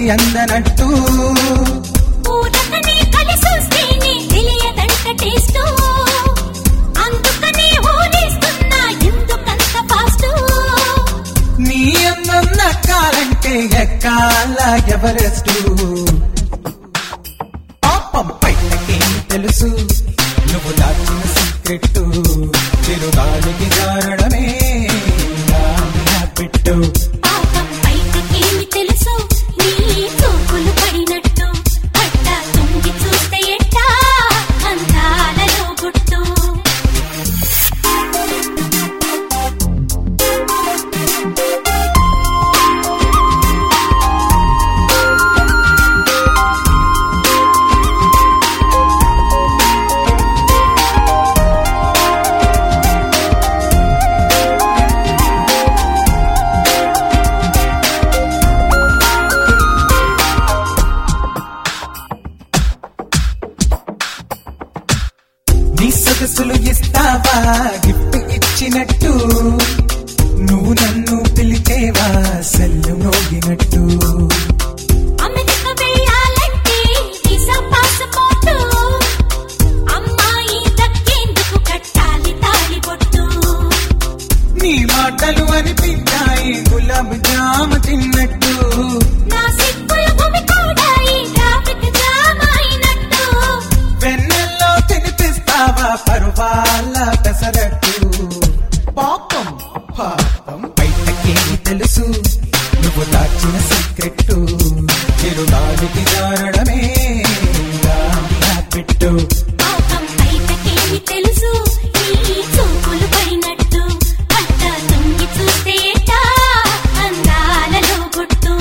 అందనట్టు ఊరకనే కలిసొస్తేనే తెలియదంట టేస్టు. అందుకనే ఊరేస్తున్నా ఎందుకంత ఫాస్టు? నీ అందం నక్కాలంటే ఎక్కాల ఎవరెస్టు పాపం పైనకేం తెలుసు నువ్వు దాచిన సీక్రెట్ చిరుగాలికి జారడమే పెట్టు పాపం బయటకేమి తెలుసు? నీ చూపులు పడినట్టు. అట్టా తుంగి చూస్తే ఎట్టా? అందాలలో గుట్టు. నీ సొగసులు ఇస్తావా గిఫ్ట్ ఇచ్చినట్టు నువ్వు నన్ను పిలిచేవా సెల్లు మోగినట్టు అమెరికా వెళ్ళాలంటే వీసా పాస్పోర్టు. అమ్మాయి దక్కేందుకు కట్టాలి తాళిబొట్టు. నీ మాటలు అనిపించాయి గులాబ్ జామ తిన్నట్టు నా సిక్కుల భూమి కూడా ఈ ట్రాఫిక్ జామ్ అయినట్టు. వెన్నెల్లో తినిపిస్తావా పరువాల పెసరట్టు పాపం పాపం బయటకేమి తెలుసు నువ్వు దాచిన సీక్రెట్ చిరుగాలికి జారడమే నా పెట్టు పాపం బయటకేమి తెలుసు ఈ చూపులు పడినట్టు. అట్ట తొంగి చూస్తే ఎట్టా? అందాలలో గుట్టు.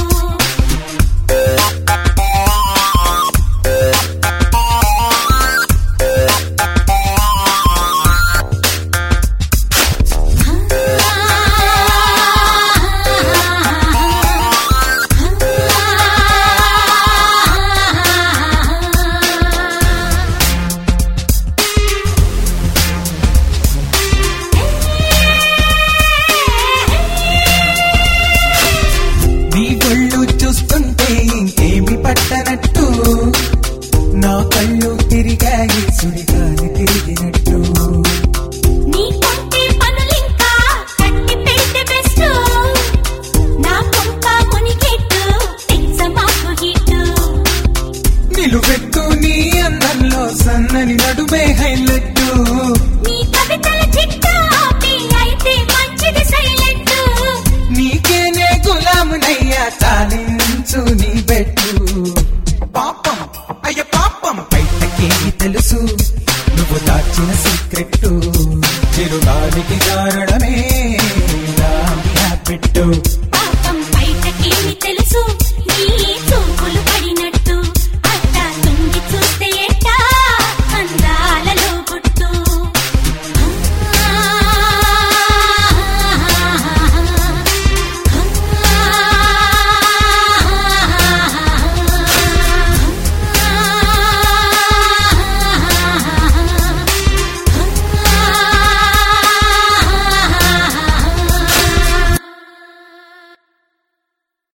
నీ ఒళ్ళు చూస్తుంటే ఇంకేమి పట్టనట్టు నా కళ్ళు తిరిగాయి సుడిగాలి తిరిగినట్టు నీ కొంటే పనులింకా కట్టి పెడితే బెస్ట్ నా కొంక మునిగెట్టు తెచ్చ మాకు హిట్ నిలువెత్తు